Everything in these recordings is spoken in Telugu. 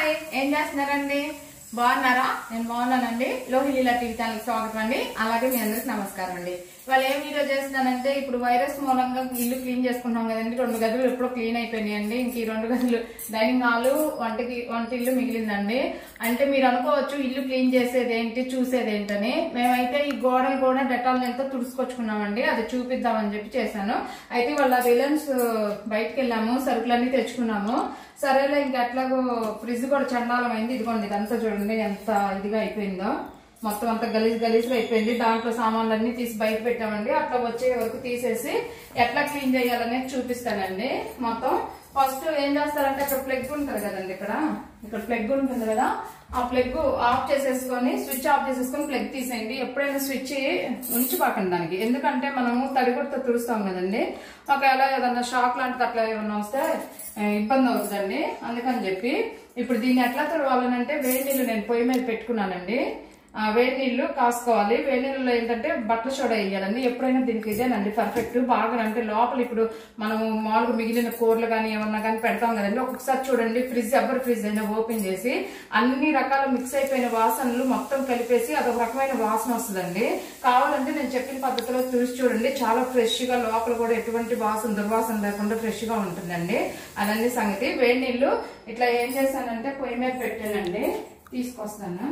హాయ్ ఏం చేస్తున్నారండి బాగున్నారా నేను బాగున్నానండి లోహిలీలా టీవీ ఛానల్ స్వాగతం అండి అలాగే మీ అందరికి నమస్కారం అండి ఇవాళ ఏం వీడియో చేస్తున్నానంటే ఇప్పుడు వైరస్ మూలంగా ఇల్లు క్లీన్ చేసుకుంటాం కదండి రెండు గదులు ఎప్పుడో క్లీన్ అయిపోయినాయండి ఇంక ఈ రెండు గదులు డైనింగ్ హాల్ వంటకి వంట ఇల్లు మిగిలిందండి అంటే మీరు అనుకోవచ్చు ఇల్లు క్లీన్ చేసేది ఏంటి చూసేది ఏంటని మేమైతే ఈ గోడలు కూడా డెటాల్ ఎంతో తుడుచుకొచ్చుకున్నామండి అది చూపిద్దామని చెప్పి చేశాను అయితే వాళ్ళ రిలయన్స్ బయటకు వెళ్ళాము సరుకులన్నీ తెచ్చుకున్నాము సరేలే ఇంకా ఎట్లాగో ఫ్రిడ్జ్ కూడా చండాలం అయింది ఇదిగోండి ఇదంతా చూడండి ఎంత ఇదిగా అయిపోయిందో మొత్తం అంతా గలీజ్ గలీజ్గా అయిపోయింది దాంట్లో సామాన్లన్నీ తీసి బయట పెట్టామండి అట్లా వచ్చే వరకు తీసేసి ఎట్లా క్లీన్ చేయాలనేది చూపిస్తానండి మొత్తం ఫస్ట్ ఏం చేస్తారంటే ఇక్కడ ప్లగ్ ఉంటుంది కదండి ఇక్కడ ఇక్కడ ప్లగ్ ఉంటుంది కదా ఆ ప్లగ్ ఆఫ్ చేసేసుకొని స్విచ్ ఆఫ్ చేసేసుకొని ప్లగ్ తీసేయండి ఎప్పుడైనా స్విచ్ ఉంచిపోకండి దానికి ఎందుకంటే మనము తడిగుడితో తుడుస్తాం కదండి ఒకవేళ ఏదన్నా షాక్ లాంటిది అట్లా ఏమన్నా వస్తే ఆ, ఇబ్బంది అవుతుందండి అందుకని చెప్పి ఇప్పుడు దీన్ని ఎట్లా తుడవాలనంటే వేడి నీళ్ళు నేను పొయ్యి మీద పెట్టుకున్నానండి ఆ, వేడి నీళ్లు కాసుకోవాలి వేడి నీళ్ళలో ఏంటంటే బట్టల సోడా వేయాలండి ఎప్పుడైనా దీనికి ఇదేనండి పర్ఫెక్ట్ బాగా అంటే లోపల ఇప్పుడు మనము మామూలుగా మిగిలిన కూరలు కానీ ఏమన్నా కానీ పెడతాం కదండి ఒక్కొక్కసారి చూడండి ఫ్రిడ్జ్ ఎవరి ఫ్రిడ్జ్ అయినా ఓపెన్ చేసి అన్ని రకాల మిక్స్ అయిపోయిన వాసనలు మొత్తం కలిపేసి అదొక రకమైన వాసన వస్తుందండి కావాలంటే నేను చెప్పిన పద్ధతిలో చూసి చూడండి చాలా ఫ్రెష్ గా లోపల కూడా ఎటువంటి వాసన దుర్వాసన లేకుండా ఫ్రెష్ గా ఉంటుందండి అదన్నీ సంగతి వేడి నీళ్లు ఇట్లా ఏం చేశానంటే పొయ్యి మీద పెట్టానండి తీసుకొస్తాను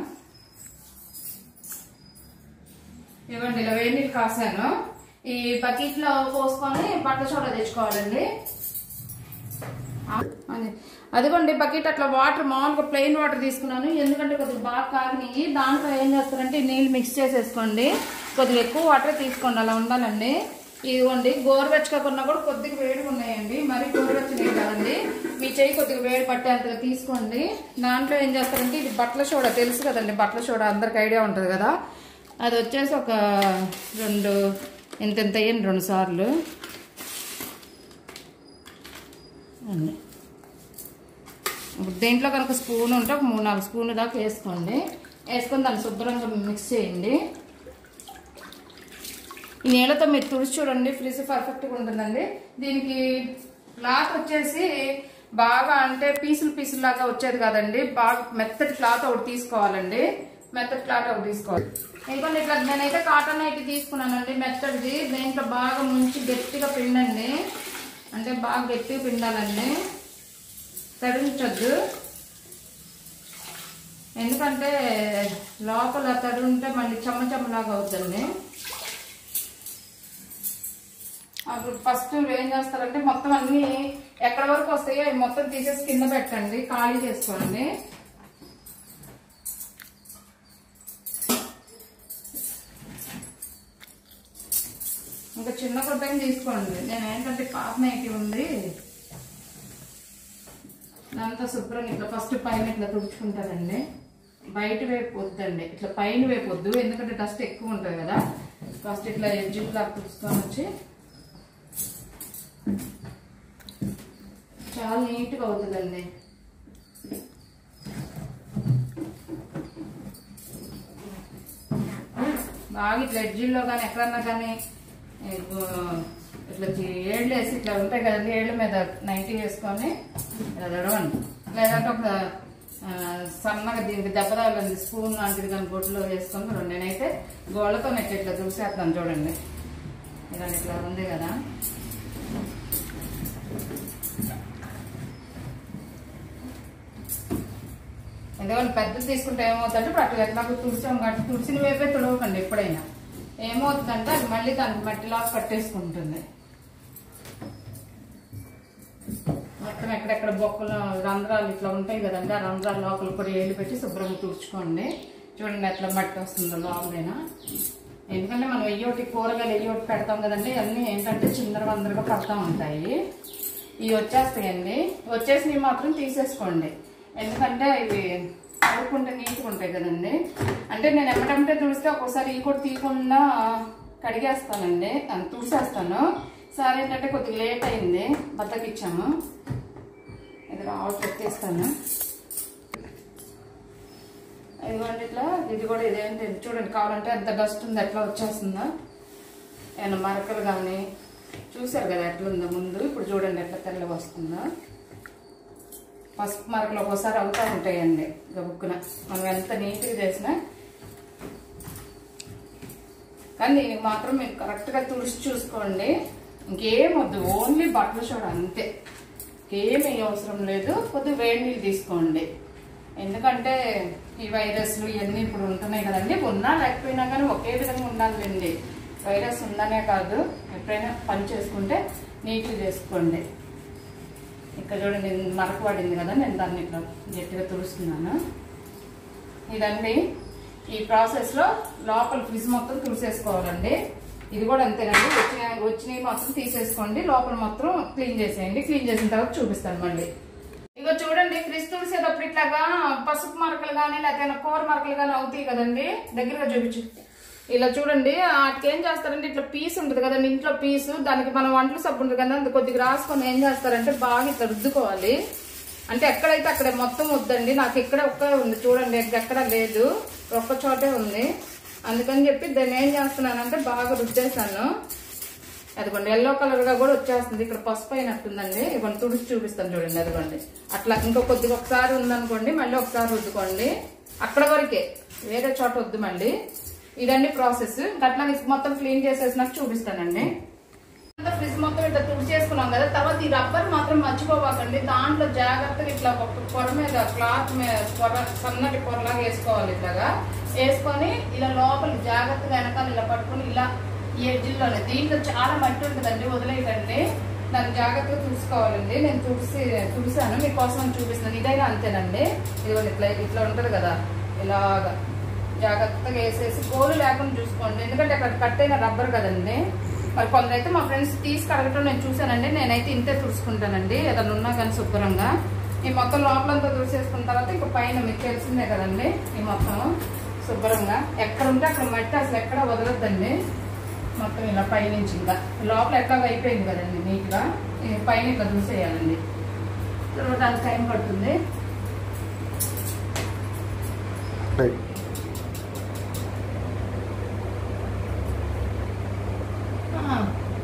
ఇవ్వండి ఇలా వేడి నీళ్ళు కాసాను ఈ బకెట్ లో పోసుకొని బట్టల చోట తెచ్చుకోవాలండి అది అదిగోండి బకెట్ అట్లా వాటర్ మామూలుగా ప్లెయిన్ వాటర్ తీసుకున్నాను ఎందుకంటే కొద్దిగా బాగా కాగినాయి దాంట్లో ఏం చేస్తారంటే ఈ నీళ్ళు మిక్స్ చేసేసుకోండి కొద్దిగా ఎక్కువ వాటర్ తీసుకోండి అలా ఉండాలండి ఇదిగోండి గోరువెచ్చగా కొన్నా కూడా కొద్దిగా వేడిగా ఉన్నాయండి మరి గోరువెచ్చగా కదండి మీ చేయి కొద్దిగా వేడి పట్టేంతగా తీసుకోండి దాంట్లో ఏం చేస్తారంటే ఇది బట్టల సోడా తెలుసు కదండి బట్టల సోడా అందరికి ఐడియా ఉంటుంది కదా అది వచ్చేసి ఒక రెండు ఇంత ఇంత అయ్యింది రెండు సార్లు అన్నీ ఇప్పుడు దీంట్లో కనుక స్పూన్ ఉంటే ఒక మూడు నాలుగు స్పూన్లు దాకా వేసుకోండి వేసుకొని దాన్ని శుభ్రంగా మిక్స్ చేయండి ఈ నీళ్ళతో మీరు తుడిచి చూడండి ఫ్రిడ్జ్ పర్ఫెక్ట్గా ఉంటుందండి దీనికి క్లాత్ వచ్చేసి బాగా అంటే పీసులు పీసులు లాగా వచ్చేది కాదండి బాగా మెత్తటి క్లాత్ ఒకటి తీసుకోవాలండి మెత్తటి క్లాత్ ఒకటి తీసుకోవాలి ఇంకొన్ని ఇట్లా నేనైతే కాటన్ అయితే తీసుకున్నానండి మెత్తడిది దీంట్లో బాగా ముంచి గట్టిగా పిండండి అంటే బాగా గట్టిగా పిండాలండి తడించొద్దు ఎందుకంటే లోపల తడి ఉంటే మళ్ళీ చెమ్మ చెమ్మలాగా అవుతుంది అప్పుడు ఫస్ట్ ఏం చేస్తారంటే మొత్తం అన్ని ఎక్కడ వరకు వస్తాయో అవి మొత్తం తీసేసి కింద పెట్టండి ఖాళీ చేసుకోండి ఇంకా చిన్న కొట్టని తీసుకోండి నేను ఏంటంటే పాత నైటీ ఉంది దాంతో శుభ్రంగా ఇట్లా ఫస్ట్ పైన ఇట్లా తుడుచుకుంటానండి బయట వైపు వద్దండి ఇట్లా పైన వైపు వద్దు ఎందుకంటే డస్ట్ ఎక్కువ ఉంటుంది కదా ఫస్ట్ ఇట్లా ఎడ్జ్ ఇట్లా తుడుచుకొని వచ్చి చాలా నీట్గా అవుతుందండి బాగా ఇట్లా ఎడ్జిల్లో కానీ ఎక్కడన్నా కానీ ఇట్లా చి- ఏళ్ళు వేసి ఇట్లా ఉంటాయి కదండి ఏళ్ళ మీద నైటీ వేసుకొని ఇలా తడవండి లేదంటే ఒక ఆ, సన్నగా దీనికి దెబ్బ తగలండి స్పూన్ లాంటిది కానీ గొడ్లో వేసుకొని రెండు నేనైతే గోళ్ళతో నెట్ ఇట్లా చూసేస్తాను చూడండి ఇలా ఇట్లా ఉంది కదా ఎందుకంటే పెద్దది తీసుకుంటే ఏమవుతుందంటే ఇప్పుడు అట్లా ఎట్లా తుడిచాం కాబట్టి తుడిచిన వైపే తుడవకండి ఎప్పుడైనా ఏమవుతుందంటే అది మళ్ళీ దానికి మట్టిలా పట్టేసుకుంటుంది మొత్తం ఎక్కడెక్కడ బొక్కలు రంధ్రాలు ఇట్లా ఉంటాయి కదండి ఆ రంధ్రాల లోపల కూడా ఏళ్ళు పెట్టి శుభ్రంగా తుడుచుకోండి చూడండి ఎట్లా మట్టి వస్తుందో లోపలైనా ఎందుకంటే మనం ఎయ్యోటి కూరగాయలు ఎయ్యోటి పెడతాం కదండి అన్నీ ఏంటంటే చిందర వందరగా పడతా ఉంటాయి ఇవి వచ్చేస్తాయండి వచ్చేసినవి మాత్రం తీసేసుకోండి ఎందుకంటే ఇవి కడుక్కుంటే నీట్గా ఉంటాయి కదండి అంటే నేను ఎమ్మటంటే తుడిస్తే ఒక్కోసారి ఈ కూడా తీయకుండా కడిగేస్తానండి అది తుడిసేస్తాను సరే ఏంటంటే కొద్దిగా లేట్ అయింది బద్దకిచ్చాము ఇది రావట్ పెట్టేస్తాను ఇదిగోండి ఇట్లా ఇది కూడా ఇదేంటి ఇది చూడండి కావాలంటే ఎంత డస్ట్ ఉంది ఎట్లా వచ్చేస్తుందో ఏమైనా మరకలు కానీ చూసారు కదా ఎట్లా ఉందో ముందు ఇప్పుడు చూడండి ఎట్లా తెల్లగా వస్తుందో పసుపు మరకలు ఒక్కోసారి అవుతూ ఉంటాయండి గబుక్కున మనం ఎంత నీట్గా చేసినా కానీ దీనికి మాత్రం మీరు కరెక్ట్గా తుడిచి చూసుకోండి ఇంకేం వద్దు ఓన్లీ బట్టల షోడ్ అంతే ఇంకేమీ అవసరం లేదు కొద్దిగా వేడి నీళ్ళు తీసుకోండి ఎందుకంటే ఈ వైరస్లు ఇవన్నీ ఇప్పుడు ఉంటున్నాయి కదండి ఉన్నా లేకపోయినా కానీ ఒకే విధంగా ఉండాలండి వైరస్ ఉందనే కాదు ఎప్పుడైనా పని చేసుకుంటే నీట్గా చేసుకోండి ఇక్కడ చూడండి మరక పడింది కదా నేను దాన్ని ఇట్లా గట్టిగా తుడుస్తున్నాను ఇదండి ఈ ప్రాసెస్ లో లోపల ఫ్రిజ్ మొత్తం తుడిసేసుకోవాలండి ఇది కూడా అంతేనండి వచ్చిన వచ్చినవి మొత్తం తీసేసుకోండి లోపల మొత్తం క్లీన్ చేసేయండి క్లీన్ చేసిన తర్వాత చూపిస్తాను మళ్ళీ ఇగో చూడండి ఫ్రిజ్ తుడిసేటప్పుడు ఇట్లాగా పసుపు మరకలు కానీ లేకపోతే కూర మరకలు కానీ అవుతాయి కదండి దగ్గరగా చూపించు ఇలా చూడండి వాటికి ఏం చేస్తారంటే ఇట్లా పీస్ ఉంటుంది కదండి ఇంట్లో పీసు దానికి మనం వంటలు సబ్బు ఉంటుంది కదా అది కొద్దిగా రాసుకొని ఏం చేస్తారంటే బాగా ఇట్లా రుద్దుకోవాలి అంటే ఎక్కడైతే అక్కడ మొత్తం వద్దండి నాకు ఇక్కడ ఒక్క ఉంది చూడండి ఎక్కడ లేదు ఒక్క చోటే ఉంది అందుకని చెప్పి దాన్ని ఏం చేస్తున్నానంటే బాగా రుద్దేశాను అదిగోండి ఎల్లో కలర్ గా కూడా వచ్చేస్తుంది ఇక్కడ పసుపు అయినట్టుందండి ఇవ్వండి తుడిచి చూపిస్తాను చూడండి అదిగోండి అట్లా ఇంకో కొద్దిగా ఒకసారి ఉందనుకోండి మళ్ళీ ఒకసారి రుద్దుకోండి అక్కడ వరకే వేరే చోట వద్దు మళ్ళీ ఇదండి ప్రాసెస్ అట్లా మొత్తం క్లీన్ చేసేసినాక చూపిస్తానండి ఫ్రిడ్జ్ మొత్తం ఇట్లా తుడిచి చేసుకున్నాం కదా తర్వాత ఈ రబ్బర్ మాత్రం మర్చిపోవాకండి దాంట్లో జాగ్రత్తగా ఇట్లా ఒక పొర మీద క్లాత్ మీద పొర సన్నటి పొరలాగా వేసుకోవాలి ఇట్లాగా వేసుకొని ఇలా లోపల జాగ్రత్తగా వెనకాల ఇలా పట్టుకొని ఇలా ఈ ఎడ్జిల్లోనే దీంట్లో చాలా మట్టి ఉంటుందండి వదిలేయకండి దాన్ని జాగ్రత్తగా తుడుచుకోవాలండి నేను తుడిసి తుడిసాను మీకోసం చూపిస్తాను ఇదైనా అంతేనండి ఇది ఇట్లా ఇట్లా ఉంటుంది కదా ఇలాగా జాగ్రత్తగా వేసేసి గోలు లేకుండా చూసుకోండి ఎందుకంటే అక్కడ కట్ అయిన రబ్బర్ కదండి మరి కొందరైతే మా ఫ్రెండ్స్ తీసి కడగటం నేను చూసానండి నేనైతే ఇంతే తుడుచుకుంటానండి ఏదైనా ఉన్నా కానీ శుభ్రంగా ఈ మొత్తం లోపలంతా తుడిచేసుకున్న తర్వాత ఇంకా పైన మీకు తెలిసిందే కదండి ఈ మొత్తం శుభ్రంగా ఎక్కడ ఉంటే అక్కడ మట్టి అసలు ఎక్కడ వదలొద్దండి మొత్తం ఇలా పైనుంచి ఇంకా లోపల ఎట్లా అయిపోయింది కదండి నీట్గా ఈ పైన ఇట్లా చూసేయాలండి తర్వాత దానికి టైం పడుతుంది ఆ.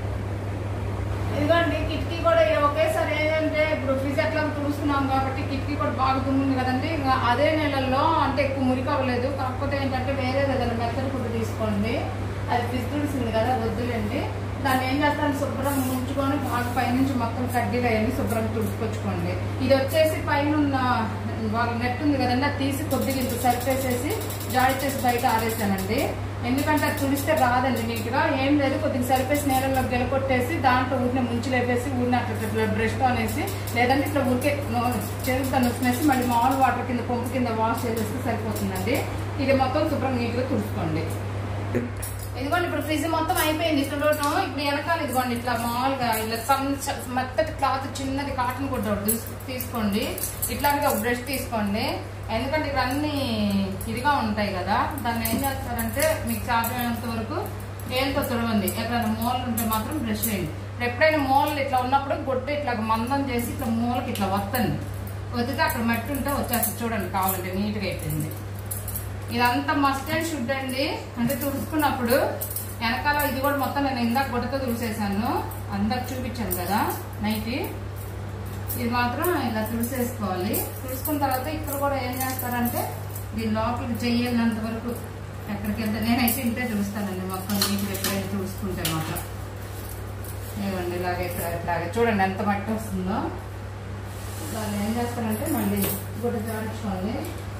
ఇదిగోండి కిటికీ కూడా ఒకేసారి ఏంటంటే ఇప్పుడు ఫ్రిజ్ ఎట్లా తుడుస్తున్నాం కాబట్టి కిటికీ కూడా బాగా దుమ్ముంది కదండి ఇంకా అదే నెలల్లో అంటే ఎక్కువ మురికి అవ్వలేదు కాకపోతే ఏంటంటే వేరే ఏదైనా మెత్తడి ఫుడ్ తీసుకోండి అది ఫ్రిజ్ తుడిసింది కదా వద్దులేండి దాన్ని ఏం చేస్తాను శుభ్రం ముంచుకొని బాగా పైనుంచి మొత్తం కడ్డీలు అవన్నీ శుభ్రంగా తుడుచుకొచ్చుకోండి ఇది వచ్చేసి పైన ఉన్న వాళ్ళ నెట్ ఉంది కదండి అది తీసి కొద్దిగా ఇంత సరిపేసేసి జాడి చేసి బయట ఆరేసానండి ఎందుకంటే అది తుడిస్తే రాదండి నీట్గా ఏం లేదు కొద్దిగా సరిపేసి నేలలో గెలకొట్టేసి దాంట్లో ఊరిని ముంచి లేపేసి ఊరిని అట్లా ఇట్లా బ్రష్ అనేసి లేదంటే ఇట్లా ఊరికే చెరుకు నొచ్చినేసి మళ్ళీ మామూలు వాటర్ కింద పంపు కింద వాష్ చేసేస్తే సరిపోతుందండి ఇది మొత్తం శుభ్రం నీట్గా తుడుచుకోండి ఇదిగోండి ఇప్పుడు ఫ్రిడ్జ్ మొత్తం అయిపోయింది ఇట్లా చూడటం ఇప్పుడు వెనకాల ఇదిగోండి ఇట్లా మామూలుగా ఇలా సన్ మెత్తటి క్లాత్ చిన్నది కాటన్ గుడ్డ ఒకటి తీసు- తీసుకోండి ఇట్లాంటిది ఒక బ్రష్ తీసుకోండి ఎందుకంటే ఇవన్నీ ఇదిగా ఉంటాయి కదా దాన్ని ఏం చేస్తారంటే మీకు సాధ్యమైనంత వరకు ఏళ్ళతో తుడవండి ఎక్కడైనా మూలలు ఉంటే మాత్రం బ్రష్ వేయండి ఎప్పుడైనా మూలలు ఇట్లా ఉన్నప్పుడు గుడ్డ ఇట్లా మందం చేసి ఇట్లా మూలకి ఇట్లా వత్తండి వద్దితే అక్కడ మట్టి ఉంటే వచ్చేస్తుంది చూడండి కావాలంటే నీట్గా అయిపోయింది ఇదంతా మస్ట్ అండ్ షుడ్ అండి అంటే తుడుచుకున్నప్పుడు వెనకాల ఇది కూడా మొత్తం నేను ఇందాక గుడ్డతో తుడిసేసాను అందరు చూపించాను కదా నైట్ ఇది మాత్రం ఇలా తుడిసేసుకోవాలి తుడుచుకున్న తర్వాత ఇక్కడ కూడా ఏం చేస్తారంటే దీని లోపలికి చెయ్యాలంత వరకు ఎక్కడికి వెళ్తే నేనైతే ఇంతే తుడుస్తానండి మొత్తం నీట్గా ఎప్పుడైనా తుడుచుకుంటే మాత్రం ఇవ్వండి ఇలాగే ఇక్కడ ఇట్లాగే చూడండి ఎంత మట్టి వస్తుందో దాన్ని ఏం చేస్తారంటే మళ్ళీ గుడ్డ జాడించుకోండి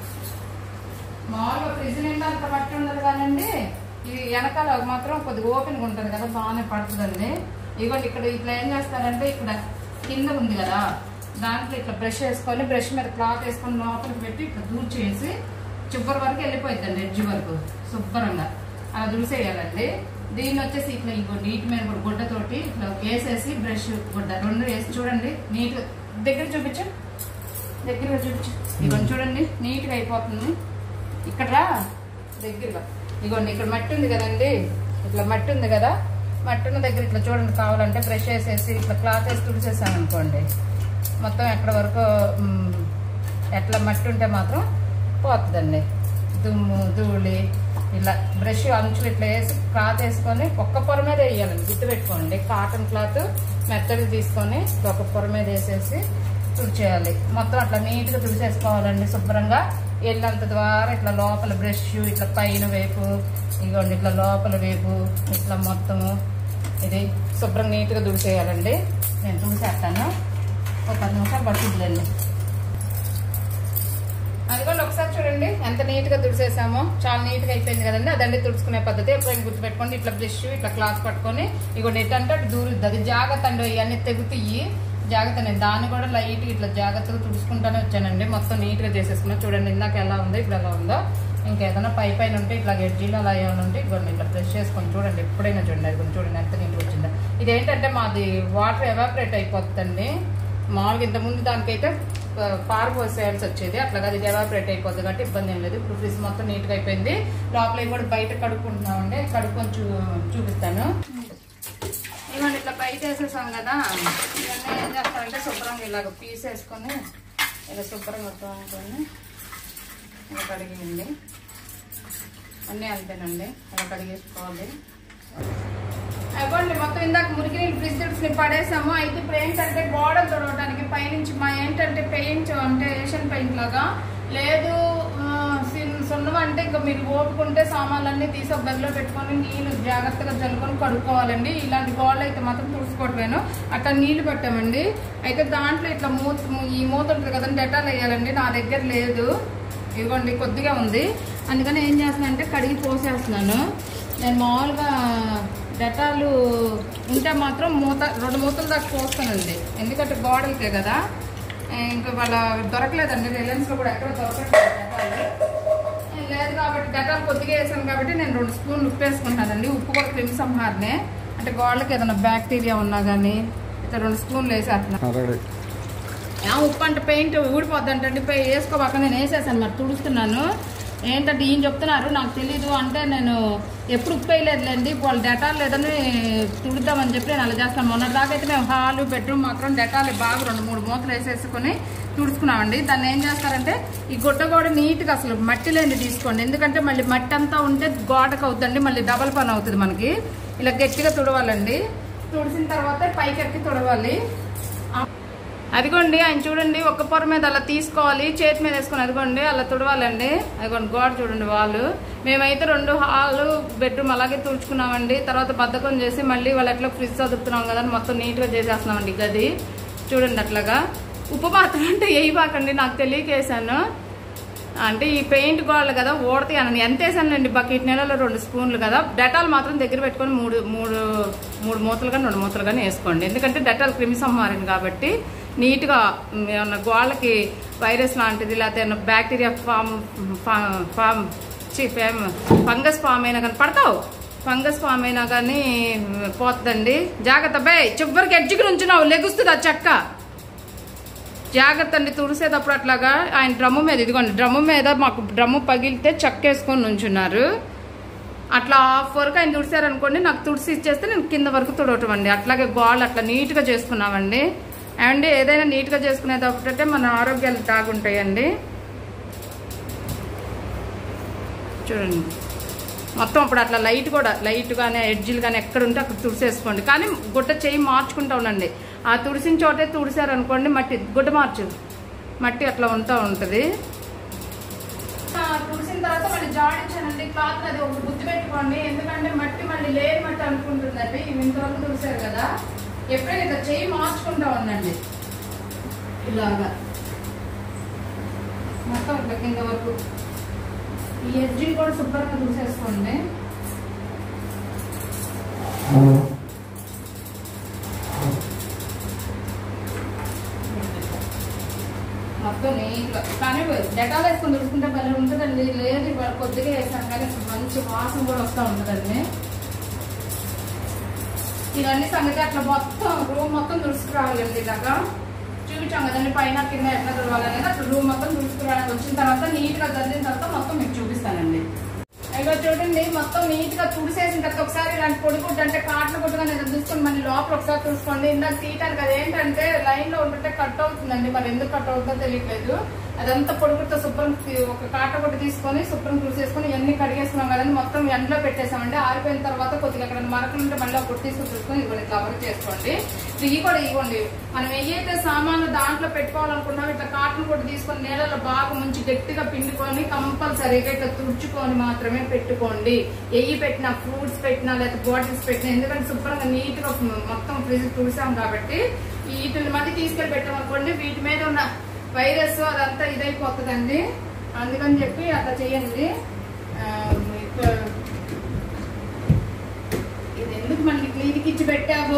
మామూలుగా ఫ్రిడ్జ్ నిండా అంత మట్టి ఉండదు కానండి ఇది వెనకాల మాత్రం కొద్దిగా ఓపెన్గా ఉంటుంది కదా బాగానే పడుతుందండి ఇదిగోండి ఇక్కడ ఇట్లా ఏం చేస్తారంటే ఇక్కడ కింద ఉంది కదా దాంట్లో ఇట్లా బ్రష్ వేసుకొని బ్రష్ మీద క్లాత్ వేసుకొని లోపలికి పెట్టి ఇట్లా దూర్చేసి చివరి వరకు వెళ్ళిపోతుందండి ఎడ్జ్ వరకు శుభ్రంగా అలా దూసేయాలండి దీన్ని వచ్చేసి ఇట్లా ఇంకో నీటి మీద కూడా గుడ్డతోటి ఇట్లా వేసేసి బ్రష్ గుడ్డ రెండు వేసి చూడండి నీట్ దగ్గర చూపించు దగ్గరగా చూపించు ఇదిగోండి చూడండి నీట్గా అయిపోతుంది ఇక్కడ రా దగ్గరగా ఇదిగోండి ఇక్కడ మట్టి ఉంది కదండి ఇట్లా మట్టి ఉంది కదా మట్టి ఉన్న దగ్గర ఇట్లా చూడండి కావాలంటే బ్రష్ వేసేసి ఇట్లా క్లాత్ వేసి తుడిచేసాను అనుకోండి మొత్తం ఎక్కడ వరకు మ్, ఎట్లా మట్టి ఉంటే మాత్రం పోతుందండి దుమ్ము ధూళి ఇలా బ్రష్ అంచులు ఇట్లా వేసి క్లాత్ వేసుకొని ఒక్క పొర మీద వేయాలండి గుర్తు పెట్టుకోండి కాటన్ క్లాత్ మెత్తడి తీసుకొని ఒక పొర మీద వేసేసి తుడిచేయాలి మొత్తం అట్లా నీట్ గా తుడిచేసుకోవాలండి శుభ్రంగా ఎల్లంత ద్వారా ఇట్లా లోపల బ్రష్ ఇట్లా పైన వైపు ఇదిగోండి ఇట్లా లోపల వైపు ఇట్లా మొత్తము ఇది శుభ్రం నీట్ గా తుడిచేయాలండి నేను తుడిచేస్తాను ఒక పది నిమిషాలు పడుతుందిలేండి అదిగోండి ఒకసారి చూడండి ఎంత నీట్ గా తుడిసేసామో చాలా నీట్ గా అయిపోయింది కదండి అదండి తుడుచుకునే పద్ధతి ఎప్పుడైనా గుర్తుపెట్టుకోండి ఇట్లా బ్రష్ ఇట్లా క్లాత్ పట్టుకొని ఇగోండి ఎట్టంటే అటు దూరుద్ది అది జాగ్రత్త అండి ఇవన్నీ తెగుతాయి జాగ్రత్త నేను దాన్ని కూడా లైట్ ఇట్లా జాగ్రత్తగా తుడుచుకుంటానే వచ్చానండి మొత్తం నీట్ గా చేసేసుకున్నా చూడండి ఇందాక ఎలా ఉందో ఇప్పుడు ఎలా ఉందో ఇంకేదైనా పై పైన ఉంటే ఇట్లా గెడ్జీలు అలా ఏమైనా ఉంటే ఇదిగోండి ఇట్లా బ్రష్ చేసుకొని చూడండి ఎప్పుడైనా చూడండి అది కొంచెం చూడండి ఎంత నీట్గా వచ్చిందో ఇదేంటంటే మాది వాటర్ ఎవాపరేట్ అయిపోతుందండి మామూలుగా ఇంతకుముందు దానికైతే ఆ, పారిపోసేయాల్సి వచ్చేది అట్లా కాదు ఇది ఎవాపరేట్ అయిపోద్ది కాబట్టి ఇబ్బంది ఏం లేదు ఇప్పుడు ఫ్రిడ్జ్ మొత్తం నీట్గా అయిపోయింది లోపల ఇవి కూడా బయట కడుక్కుంటున్నామండి కడుక్కొని చూ చూపిస్తాను ఇవన్నీ ఇట్లా బయట వేసేసాం కదా ఇవన్నీ ఏం చేస్తారంటే శుభ్రంగా ఇలాగ పీస్ వేసుకొని ఇలా శుభ్రంగా తోముకొని ఇలా కడిగింది అన్నీ అంతేనండి ఇలా కడిగేసుకోవాలి అయిపోండి మొత్తం ఇందాక మురికి నీళ్ళు ఫ్రిడ్జ్ ని పడేసాము అయితే ఇప్పుడు ఏంటంటే గోడలు తుడవడానికి పైనుంచి మా ఏంటంటే పెయింట్ అంటే ఏషియన్ పెయింట్ లాగా లేదు ఆ, సిన్- సున్నం అంటే ఇంకా మీరు ఓపుకుంటే సామాన్లన్నీ తీసి ఒక గదిలో పెట్టుకొని నీళ్లు జాగ్రత్తగా జల్లుకొని కడుక్కోవాలండి ఇలాంటి గోడలు అయితే మాత్రం తుడుచుకోవట్లేను అట్లా నీళ్లు పెట్టామండి అయితే దాంట్లో ఇట్లా మూత ఈ మూత ఉంటుంది కదండి డెటాల్ వేయాలండి నా దగ్గర లేదు ఇదిగోండి కొద్దిగా ఉంది అందుకని ఏం చేస్తున్నాను అంటే కడిగి పోసేస్తున్నాను నేను మామూలుగా డెటాలు ఉంటే మాత్రం మూత రెండు మూతలు దాకా పోస్తానండి ఎందుకంటే గోడలకే కదా ఇంకా వాళ్ళ దొరకలేదండి రిలయన్స్లో కూడా ఎక్కడ దొరకట్లేదు డెటాలు లేదు కాబట్టి డెటాల్ కొద్దిగా వేసాను కాబట్టి నేను రెండు స్పూన్లు ఉప్పు వేసుకుంటానండి ఉప్పు కూడా క్రిమి సంహారనే అంటే గోడలకి ఏదైనా బ్యాక్టీరియా ఉన్నా కానీ ఇట్లా రెండు స్పూన్లు వేసేస్తున్నాను ఆ ఉప్పు అంటే పెయింట్ ఊడిపోద్ది అంటే వేసుకోబాక నేను వేసేసాను మరి తుడుస్తున్నాను ఏంటంటే ఈయన చెప్తున్నారు నాకు తెలీదు అంటే నేను ఎప్పుడు ఉప్పు వేయలేదులేండి వాళ్ళు డెటాల్ లేదని తుడుద్దామని చెప్పి నేను అలా చేస్తాను మొన్నటిదాకా అయితే మేము హాలు బెడ్రూమ్ మాత్రం డెటాల్ బాగా రెండు మూడు మూతలు వేసేసుకొని తుడుచుకున్నామండి దాన్ని ఏం చేస్తారంటే ఈ గుడ్డ గోడ నీట్గా అసలు మట్టి లేని తీసుకోండి ఎందుకంటే మళ్ళీ మట్టి అంతా ఉంటే గోడకు అవుతుందండి మళ్ళీ డబల్ పని అవుతుంది మనకి ఇలా గట్టిగా తుడవాలండి తుడిసిన తర్వాత పైకి ఎక్కి తుడవాలి అదిగోండి ఆయన చూడండి ఒక్క పొర మీద అలా తీసుకోవాలి చేతి మీద వేసుకొని అదిగోండి అలా తుడవాలండి అదిగోండి గోడ చూడండి వాళ్ళు మేమైతే రెండు హాలు బెడ్రూమ్ అలాగే తుడుచుకున్నామండి తర్వాత బద్ధకం చేసి మళ్ళీ వాళ్ళు ఎట్లా ఫ్రిడ్జ్ చదువుతున్నాం కదా అని మొత్తం నీట్గా చేసేస్తున్నామండి గది చూడండి అట్లాగా ఉప్పు మాత్రం అంటే వేయబాకండి నాకు తెలియక వేసాను అంటే ఈ పెయింట్ గోడలు కదా ఓడతాయి అని ఎంత వేసానండి బకెట్ నెలలో రెండు స్పూన్లు కదా డెటాల్ మాత్రం దగ్గర పెట్టుకొని మూడు మూడు మూడు మూతలు కానీ రెండు మూతలు కానీ వేసుకోండి ఎందుకంటే డెటాల్ క్రిమి సంహారం కాబట్టి నీట్గా ఏమన్నా గోళ్ళకి వైరస్ లాంటిది లేకపోతే ఏమన్నా బ్యాక్టీరియా ఫామ్ ఫా- ఫామ్ ఛీ, ఫేమ్ ఫంగస్ ఫామ్ అయినా కానీ పడతావు ఫంగస్ ఫామ్ అయినా కానీ పోతుందండి జాగ్రత్త బే చివరికి ఎడ్జికి నుంచున్నావు లెగుస్తుంది ఆ చెక్క జాగ్రత్త అండి తుడిసేటప్పుడు అట్లాగా ఆయన డ్రమ్ము మీద ఇదిగోండి డ్రమ్ము మీద మాకు డ్రమ్ము పగిలితే చెక్కేసుకొని నుంచున్నారు అట్లా హాఫ్ వరకు ఆయన తుడిసారనుకోండి నాకు తుడిసి ఇచ్చేస్తే నేను కింద వరకు తుడవటం అండి అట్లాగే గోళ్ళు అట్లా నీట్గా చేసుకున్నామండి అండ్ ఏదైనా నీట్గా చేసుకునేటప్పుడంటే మన ఆరోగ్యాలు తాగుంటాయండి చూడండి మొత్తం అప్పుడు అట్లా లైట్ కూడా లైట్ కానీ ఎడ్జిలు కానీ ఎక్కడ ఉంటే అక్కడ తుడిసేసుకోండి కానీ గుడ్డ చేయి మార్చుకుంటా ఉండండి ఆ తుడిసిన చోటే తుడిసారు అనుకోండి మట్టి గుడ్డ మార్చు మట్టి అట్లా ఉంటా ఉంటుంది తుడిసిన తర్వాత మళ్ళీ జాడించానండి క్లాత్ అది ఒక గుర్తు పెట్టుకోండి ఎందుకంటే మట్టి మళ్ళీ లేని మట్టి అనుకుంటుందండి ఇవి ఇంతవరకు తుడిసారు కదా ఎప్పుడైనా ఇట్లా చేయి మార్చుకుంటా ఉండండి ఇలాగా మొత్తం ఇట్లా కింద వరకు ఈ ఎడ్జిని కూడా శుభ్రంగా చూసేసుకోండి మొత్తం నీట్గా కానీ డెటాల్ వేసుకొని తుడుచుకుంటే భలే ఉంటుందండి లేదు ఇవాళ కొద్దిగా వేసాం కానీ మంచి వాసన కూడా వస్తూ ఉంటుందండి ఇవన్నీ సంగతి అట్లా మొత్తం రూమ్ మొత్తం తుడుచుకురావాలండి ఇలాగా చూపించాం కదండి పైన కింద ఎట్లా తుడవాలనేది అట్లా రూమ్ మొత్తం తుడుచుకురావడానికి వచ్చిన తర్వాత నీట్ గా చదివిన తర్వాత మొత్తం మీకు చూపిస్తానండి ఇగో చూడండి మొత్తం నీట్ గా తుడిసేసిన తర్వాత ఒకసారి ఇలాంటి పొడి గుడ్డ అంటే కాట్ల గుడ్డగా నేను తీసుకొని మళ్ళీ లోపల ఒకసారి తుడుచుకోండి ఇందాక తీయటానికి అది ఏంటంటే లైన్ లో ఉంటుంటే కట్ అవుతుందండి మరి ఎందుకు కట్ అవుతుందో తెలియట్లేదు అదంతా పొడుగుతో శుభ్రం తీ- ఒక కాట కొట్టి తీసుకొని శుభ్రం తుడిసేసుకొని ఇవన్నీ కడిగేసుకున్నాం కదండి మొత్తం ఎండలో పెట్టేసామండి ఆరిపోయిన తర్వాత కొద్దిగా అక్కడ మరకలు ఉంటే మళ్ళీ ఒకటి తీసుకొని చూసుకొని ఇవ్వండి ఇట్లా వర్క్ చేసుకోండి ఇవి కూడా ఇవ్వండి మనం ఏదైతే సామాన్లు దాంట్లో పెట్టుకోవాలనుకున్నామో ఇట్లా కాటన్ కొట్టి తీసుకొని నీళ్ళలో బాగా ముంచి గట్టిగా పిండుకొని కంపల్సరీగా ఇట్లా తుడుచుకొని మాత్రమే పెట్టుకోండి ఎయ్యి పెట్టినా ఫ్రూట్స్ పెట్టినా లేదా బాటిల్స్ పెట్టినా ఎందుకంటే శుభ్రంగా నీట్ గా మొత్తం ఫ్రిడ్జ్ తుడిసాం కాబట్టి వీటిని మధ్య తీసుకెళ్లి పెట్టామనుకోండి వీటి మీద ఉన్న వైరస్ అదంతా ఇదైపోతుందండి అందుకని చెప్పి అట్లా చేయండి ఆ, ఇప్పుడు ఇది ఎందుకు మనకి క్లినిక్ ఇచ్చి పెట్టావో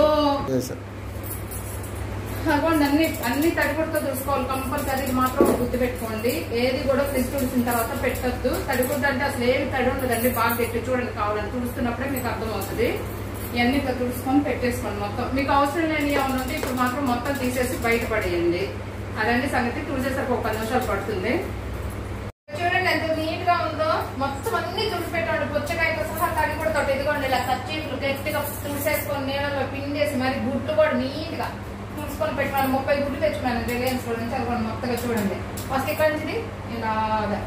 అగోండి అన్ని అన్ని తడిగుడ్డతో చూసుకోవాలి కంపల్సరీ ఇది మాత్రం గుర్తు పెట్టుకోండి ఏది కూడా ఫ్రిడ్జ్ తుడిసిన తర్వాత పెట్టద్దు తడిగుడ్డ అంటే అసలు ఏమి తడి ఉండదండి బాగా పెట్టి చూడండి కావాలని తుడుస్తున్నప్పుడే మీకు అర్థమవుతుంది ఇవన్నీ ఇట్లా తుడుచుకొని పెట్టేసుకోండి మొత్తం మీకు అవసరం లేని ఏమైనా ఉంటే ఇప్పుడు మాత్రం మొత్తం తీసేసి బయట పడేయండి అదండి సంగతి తుడిచేసరికి ఒక పది నిమిషాలు పడుతుంది చూడండి ఎంత నీట్ గా ఉందో మొత్తం అన్ని తుడిచిపెట్టాడు పుచ్చకాయతో సహా తడి కూడా తోటి ఇదిగోండి ఇలా కచ్చీపులు గట్టిగా తుడిసేసుకొని నీళ్ళలో పిండేసి మరి గుడ్లు కూడా నీట్ గా తుడుచుకొని పెట్టుకున్నాను ముప్పై గుడ్లు తెచ్చుకున్నాను రిలయన్స్ లో నుంచి అది కూడా మొత్తగా చూడండి ఫస్ట్ ఇక్కడ నుంచి ఇలాగా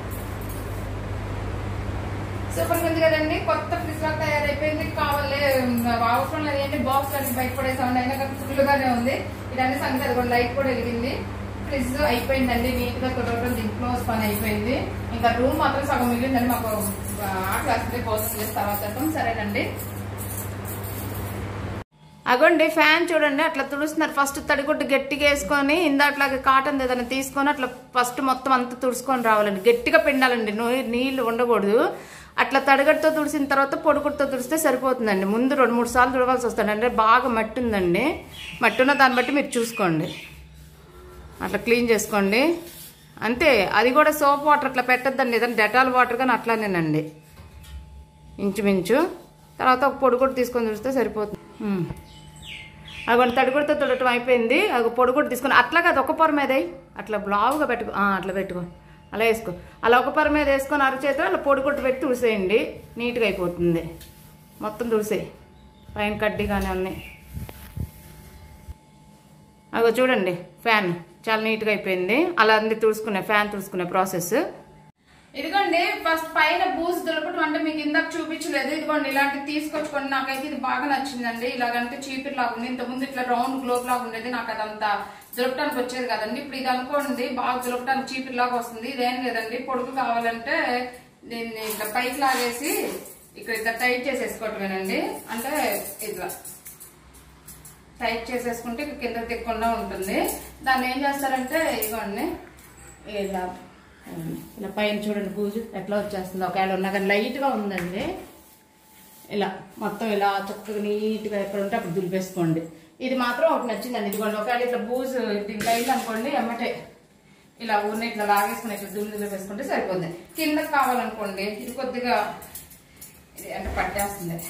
సూపర్ ఉంది కదండి కొత్త ఫ్రిడ్జ్ లాగా తయారైపోయింది కావాలి ఇంకా అవసరం లేదు ఏంటి బాక్స్ అన్ని బయట పడేసామండి అయినా కానీ ఫుల్ గానే ఉంది ఇదన్నీ సంగతి అది కూడా లైట్ కూడా వెలిగింది ఫ్రిడ్జ్ అయిపోయిందండి నీట్ గా టోటల్ దీంట్లో పని అయిపోయింది ఇంకా రూమ్ మాత్రం సగం మిగిలిందండి మాకు ఆ క్లాస్ భోజనం చేసి తర్వాత చేద్దాం. సరేనండి అగోండి ఫ్యాన్ చూడండి అట్లా తుడుస్తున్నారు ఫస్ట్ తడిగుడ్డు గట్టిగా వేసుకొని ఇందాట్లాగా కాటన్ ఏదైనా తీసుకొని అట్లా ఫస్ట్ మొత్తం అంతా తుడుచుకొని రావాలండి గట్టిగా పిండాలండి నూ- నీళ్లు ఉండకూడదు అట్లా తడిగట్టుతో తుడిసిన తర్వాత పొడిగుడ్డుతో తుడిస్తే సరిపోతుందండి ముందు రెండు మూడు సార్లు తుడవాల్సి వస్తుంది అంటే బాగా మట్టి ఉందండి మట్టి ఉన్న దాన్ని బట్టి మీరు చూసుకోండి అట్లా క్లీన్ చేసుకోండి అంతే అది కూడా సోప్ వాటర్ అట్లా పెట్టద్దండి ఏదైనా డెటాల్ వాటర్ కానీ అట్లానేనండి ఇంచుమించు తర్వాత ఒక పొడి కూడా తీసుకొని చూస్తే సరిపోతుంది ఉమ్. అవి తడిగుడితో తుడటం అయిపోయింది అది పొడి కూడా తీసుకొని అట్లా కాదు ఒక పొర మీద వేయి. అట్లా బ్లావుగా పెట్టుకో ఆ, అట్లా పెట్టుకో అలా వేసుకో అలా ఒక పొర మీద వేసుకొని అరచేతిలో అలా పొడి కొట్టు పెట్టి తుడిసేయండి నీట్గా అయిపోతుంది మొత్తం తుడిసేయి పైన కడ్డీ కానీ ఉన్నాయి అగో చూడండి ఫ్యాన్ చాలా నీట్గా అయిపోయింది అలా అన్ని తుడుచుకునే ఫ్యాన్ తుడుచుకునే ప్రాసెస్ ఇదిగోండి ఫస్ట్ పైన బూస్ దొరకటం అంటే మీకు ఇందాక చూపించలేదు ఇదిగోండి ఇలాంటి తీసుకొచ్చుకోండి నాకైతే ఇది బాగా నచ్చిందండి ఇలాగంటే చీపిరి లాగా ఉంది ఇంత ముందు ఇట్లా రౌండ్ గ్లోబ్ లాగా ఉండేది నాకు అదంతా దొరకటానికి వచ్చేది కదండి ఇప్పుడు ఇది అనుకోండి బాగా దొరకటానికి చీపిరి లాగా వస్తుంది ఇదేం లేదండి పొడుగు కావాలంటే దీన్ని ఇట్లా పైకి లాగేసి ఇక్కడ ఇట్లా టైట్ చేసేసుకోవటమేనండి అంటే ఇట్లా టైట్ చేసేసుకుంటే ఇక కింద తిక్కకుండా ఉంటుంది దాన్ని ఏం చేస్తారంటే ఇదిగోండి ఇలా ఇలా పైన చూడండి బూజు ఎట్లా వచ్చేస్తుంది ఒకవేళ ఉన్నా కానీ లైట్గా ఉందండి ఇలా మొత్తం ఇలా చక్కగా నీట్గా ఎక్కడ ఉంటే అక్కడ దులిపేసుకోండి ఇది మాత్రం ఒకటి నచ్చిందండి ఇదిగోండి ఒకవేళ ఇట్లా బూజు దీనికి అయింది అనుకోండి ఎమ్మటే ఇలా ఊరిని ఇట్లా లాగేసుకుని ఇట్లా దుల్లి దులిపేసుకుంటే సరిపోతుంది కిందకి కావాలనుకోండి ఇది కొద్దిగా ఇది అంటే పట్టేస్తుంది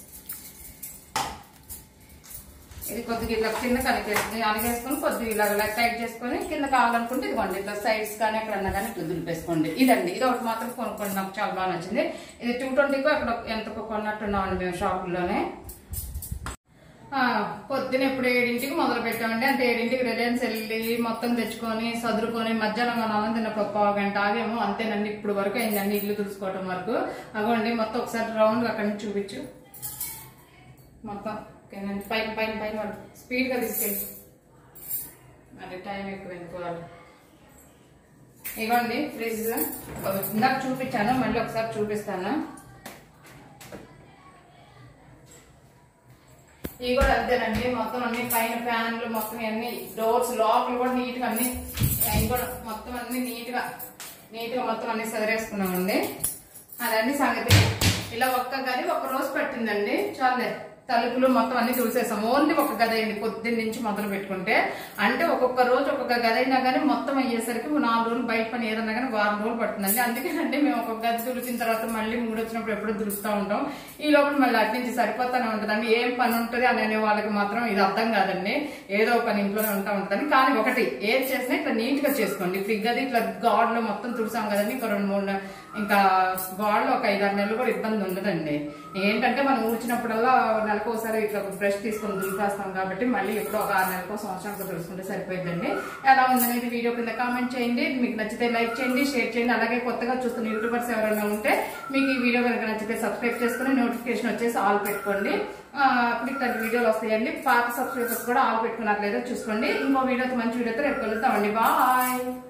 ఇది కొద్దిగా ఇట్లా కింద కనికేసుకుని అనిగేసుకొని కొద్దిగా ఇలా ఇలా టైట్ చేసుకొని కింద కావాలనుకుంటే ఇదిగోండి ఇట్లా సైడ్స్ కానీ ఎక్కడన్నా కానీ ఇట్లా దులిపేసుకోండి ఇదండి ఇది ఒకటి మాత్రం కొనుక్కోండి నాకు చాలా బాగా నచ్చింది ఇది టూ ట్వంటీకో అక్కడ ఎంతకో కొన్నట్టున్నామండి మేము షాపుల్లోనే ఆ, పొద్దున ఇప్పుడు ఏడింటికి మొదలు పెట్టామండి అంటే ఏడింటికి రిలయన్స్ వెళ్ళి మొత్తం తెచ్చుకొని సదురుకొని మధ్యాహ్నం మనం అన్నం తిన్న ఒక పావు గంట ఆగేమో అంతేనండి ఇప్పుడు వరకు అయిందండి ఇల్లు తుడుచుకోవటం వరకు అగోండి మొత్తం ఒకసారి రౌండ్ అక్కడి నుంచి చూపించు మొత్తం ఓకేనండి పైన పైన పైన పడు స్పీడ్గా తీసుకెళ్ళి అది టైం ఎక్కువ ఎందుకోవాలి ఇవ్వండి ఫ్రిడ్జ్ ఇందాక చూపించాను మళ్ళీ ఒకసారి చూపిస్తాను ఇవి కూడా అంతేనండి మొత్తం అన్ని పైన ఫ్యాన్లు మొత్తం అన్ని డోర్స్ లోపల కూడా నీట్ గా అన్ని అవి కూడా మొత్తం అన్ని నీట్ గా నీట్ గా మొత్తం అన్ని సదిరేసుకున్నామండి అదండి సంగతి ఇలా ఒక్క గది ఒక రోజు పట్టిందండి చాలే తలుపులు మొత్తం అన్ని చూసేసాం ఓన్లీ ఒక గది అయింది పొద్దున్న నుంచి మొదలు పెట్టుకుంటే అంటే ఒక్కొక్క రోజు ఒక్కొక్క గది అయినా కానీ మొత్తం అయ్యేసరికి నాలుగు రోజులు బయట పని ఏదన్నా కానీ వారం రోజులు పడుతుందండి అందుకేనంటే మేము ఒక గది దులిపిన తర్వాత మళ్ళీ మూడు వచ్చినప్పుడు ఎప్పుడు దులుపుతూ ఉంటాం ఈ లోపల మళ్ళీ అటు నుంచి సరిపోతానే ఉంటుందండి ఏం పని ఉంటుంది అని అనే వాళ్ళకి మాత్రం ఇది అర్థం కాదండి ఏదో ఒక పని ఇంట్లోనే ఉంటా ఉంటుందని కానీ ఒకటి ఏది చేసినా ఇట్లా నీట్ గా చేసుకోండి ఇప్పుడు ఈ గది ఇట్లా గాడ్లో మొత్తం తుడిసాం కదండి ఇంకా రెండు మూడు నె- ఇంకా గాడ్లో ఒక ఐదారు నెలలు కూడా ఇబ్బంది ఉండదండి ఏంటంటే మనం ఊడ్చినప్పుడల్లా నెల నెలకు ఒకసారి ఇట్లా ఒక బ్రష్ తీసుకొని దులిపేస్తాం కాబట్టి మళ్ళీ ఎప్పుడో ఒక ఆరు నెలలకు సంవత్సరానికి తులుసుకుంటే సరిపోయిందండి ఎలా ఉందనేది వీడియో కింద కామెంట్ చేయండి మీకు నచ్చితే లైక్ చేయండి షేర్ చేయండి అలాగే కొత్తగా చూస్తున్న యూట్యూబర్స్ ఎవరైనా ఉంటే మీకు ఈ వీడియో కనుక నచ్చితే సబ్స్క్రైబ్ చేసుకుని నోటిఫికేషన్ వచ్చేసి ఆల్ పెట్టుకోండి ఆ, అప్పుడు ఇట్లాంటి వీడియోలు వస్తాయండి పాత సబ్స్క్రైబర్స్ కూడా ఆల్ పెట్టుకున్నట్లేదో చూసుకోండి ఇంకో వీడియోతో మంచి వీడియోతో రేపు కలుద్దామండి బాయ్